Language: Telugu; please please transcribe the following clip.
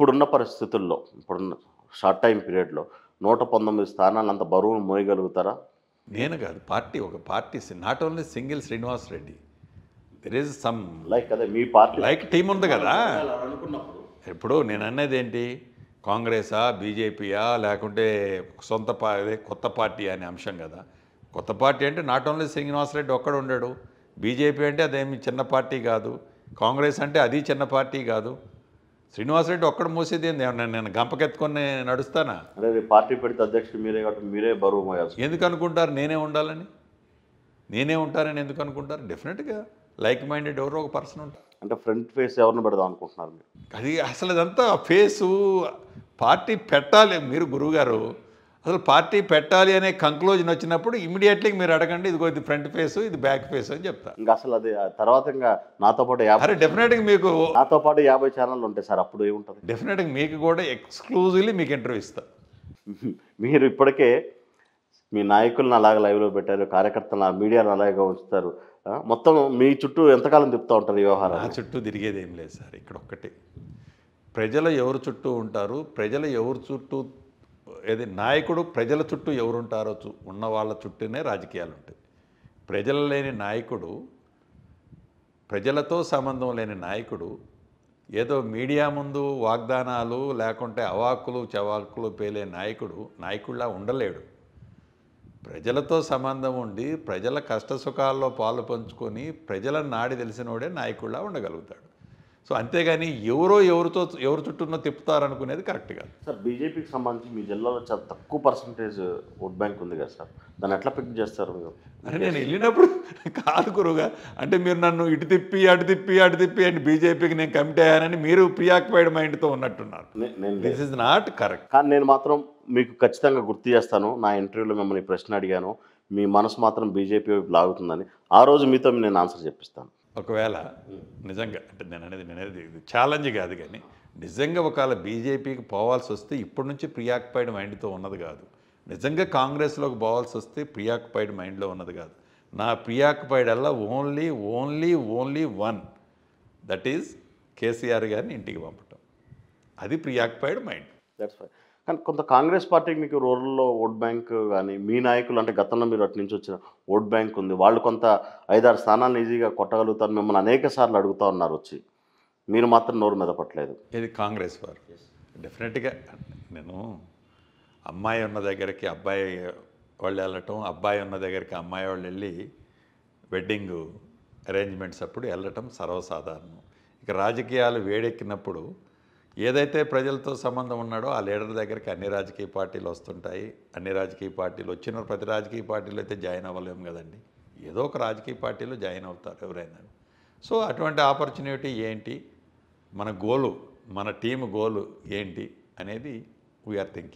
ఇప్పుడున్న పరిస్థితుల్లో ఇప్పుడున్న షార్ట్ టైం పీరియడ్లో నూట పంతొమ్మిది స్థానాలు అంత బరువును మోయగలుగుతారా నేను కాదు పార్టీ ఒక party not only single Srinivas Reddy there is some like అదే మీ పార్టీ లైక్ టీం ఉంది కదా అనుకున్నప్పుడు ఇప్పుడు నేను అనేది ఏంటి కాంగ్రెసా బీజేపీయా లేకుంటే సొంత పా అదే కొత్త పార్టీ అనే అంశం కదా కొత్త పార్టీ అంటే నాట్ ఓన్లీ శ్రీనివాసరెడ్డి ఒక్కడు ఉండడు బీజేపీ అంటే అదేమి చిన్న పార్టీ కాదు కాంగ్రెస్ అంటే అది చిన్న పార్టీ కాదు శ్రీనివాసరెడ్డి ఒక్కడు మూసేది ఏంది ఏమన్నా నేను గంపకెత్తుకొని నడుస్తానా అంటే రేపు పార్టీ పెడితే అధ్యక్షుడు మీరే కాబట్టి మీరే బరువు మోయాల్సి ఎందుకు అనుకుంటారు నేనే ఉండాలని నేనే ఉంటానని ఎందుకు అనుకుంటారు డెఫినెట్గా లైక్ మైండెడ్ ఎవరో ఒక పర్సన్ ఉంటారు అంటే ఫ్రంట్ ఫేస్ ఎవరిని పెడదాం అనుకుంటున్నారు మీరు అది అసలు అదంతా ఫేసు పార్టీ పెట్టాలి మీరు గురువుగారు అసలు పార్టీ పెట్టాలి అనే కంక్లూజన్ వచ్చినప్పుడు ఇమీడియట్లీ మీరు అడగండి ఇదిగో ఇది ఫ్రంట్ ఫేస్ ఇది బ్యాక్ ఫేస్ అని చెప్తా ఇంకా అసలు అది ఆ తర్వాత ఇంకా నాతో పాటు యాభై అరే డెఫినెట్గా మీకు నాతో పాటు యాభై ఛానళ్ళు ఉంటాయి సార్ అప్పుడు ఏముంటుంది డెఫినెట్గా మీకు కూడా ఎక్స్క్లూజివ్లీ మీకు ఇంటర్వ్యూ ఇస్తా మీరు ఇప్పటికే మీ నాయకులను అలాగే లైవ్లో పెట్టారు కార్యకర్తలను మీడియాను అలాగే ఉంచుతారు ఆ, మొత్తం మీ చుట్టూ ఎంతకాలం తిప్పుతూ ఉంటారు ఈ నా వ్యవహారం చుట్టూ తిరిగేది ఏం లేదు సార్ ఇక్కడ ఒక్కటి ప్రజలు ఎవరు చుట్టూ ఉంటారు ప్రజలు ఎవరు చుట్టూ ఏది నాయకుడు ప్రజల చుట్టూ ఎవరు ఉంటారో చు ఉన్న వాళ్ళ చుట్టూనే రాజకీయాలు ఉంటాయి ప్రజలు లేని నాయకుడు ప్రజలతో సంబంధం లేని నాయకుడు ఏదో మీడియా ముందు వాగ్దానాలు లేకుంటే అవాకులు చవాకులు పేలే నాయకుడు నాయకుడిలా ఉండలేడు ప్రజలతో సంబంధం ఉండి ప్రజల కష్ట సుఖాల్లో పాలు పంచుకొని ప్రజల నాడి తెలిసినోడే నాయకుడిలా ఉండగలుగుతాడు సో అంతేగాని ఎవరో ఎవరితో ఎవరు చుట్టూనో తిప్పుతారనుకునేది కరెక్ట్ కాదు సార్ బీజేపీకి సంబంధించి మీ జిల్లాలో చాలా తక్కువ పర్సంటేజ్ ఓట్ బ్యాంక్ ఉంది కదా సార్ దాన్ని ఎట్లా పిక్ చేస్తారు మీరు అరే నేను వెళ్ళినప్పుడు కాదు గురువుగా అంటే మీరు నన్ను ఇటు తిప్పి అటు తిప్పి అటు తిప్పి అని బీజేపీకి నేను కమిట్ అయ్యానని మీరు ప్రియాక్వైడ్ మైండ్తో ఉన్నట్టున్నారు నే- నేను లేదు. దిస్ ఇస్ నాట్ కరెక్ట్ కానీ నేను మాత్రం మీకు ఖచ్చితంగా గుర్తు చేస్తాను నా ఇంటర్వ్యూలో మిమ్మల్ని ఈ ప్రశ్న అడిగాను మీ మనసు మాత్రం బీజేపీ వైపు లాగుతుందని ఆ రోజు మీతో నేను ఆన్సర్ చెప్పిస్తాను ఒకవేళ నిజంగా అంటే నేను అనేది నేను అనేది ఇది ఛాలెంజ్ కాదు కానీ నిజంగా ఒకవేళ బీజేపీకి పోవాల్సి వస్తే ఇప్పటి నుంచి ప్రియాక్పైడ్ మైండ్తో ఉన్నది కాదు నిజంగా కాంగ్రెస్లోకి పోవాల్సి వస్తే ప్రియాక్పైడ్ మైండ్లో ఉన్నది కాదు నా ప్రియాక్పైడ్ అల్లా only only only one that is KCR గారిని ఇంటికి పంపటం అది ప్రియాక్పైడ్ మైండ్ దట్స్ ఫైన్ కానీ కొంత కాంగ్రెస్ పార్టీకి మీకు రూరల్లో ఓట్ బ్యాంక్ కానీ మీ నాయకులు అంటే గతంలో మీరు అటు నుంచి వచ్చిన ఓట్ బ్యాంక్ ఉంది వాళ్ళు కొంత ఐదారు స్థానాలను ఈజీగా కొట్టగలుగుతారు మిమ్మల్ని అనేక సార్లు అడుగుతా ఉన్నారు వచ్చి మీరు మాత్రం నోరు మెదపట్లేదు ఇది కాంగ్రెస్ వారు డెఫినెట్గా నేను అమ్మాయి ఉన్న దగ్గరికి అబ్బాయి వాళ్ళు వెళ్ళటం అబ్బాయి ఉన్న దగ్గరికి అమ్మాయి వాళ్ళు వెళ్ళి వెడ్డింగ్ అరేంజ్మెంట్స్ అప్పుడు వెళ్ళటం సర్వసాధారణం ఇక రాజకీయాలు వేడెక్కినప్పుడు ఏదైతే ప్రజలతో సంబంధం ఉన్నాడో ఆ లీడర్ దగ్గరికి అన్ని రాజకీయ పార్టీలు వస్తుంటాయి అన్ని రాజకీయ పార్టీలు వచ్చిన ప్రతి రాజకీయ పార్టీలో అయితే జాయిన్ అవ్వలేము కదండి ఏదో ఒక రాజకీయ పార్టీలో జాయిన్ అవుతారు ఎవరైనా సో అటువంటి ఆపర్చునిటీ ఏంటి మన గోలు మన టీం గోలు ఏంటి అనేది వీఆర్ థింకింగ్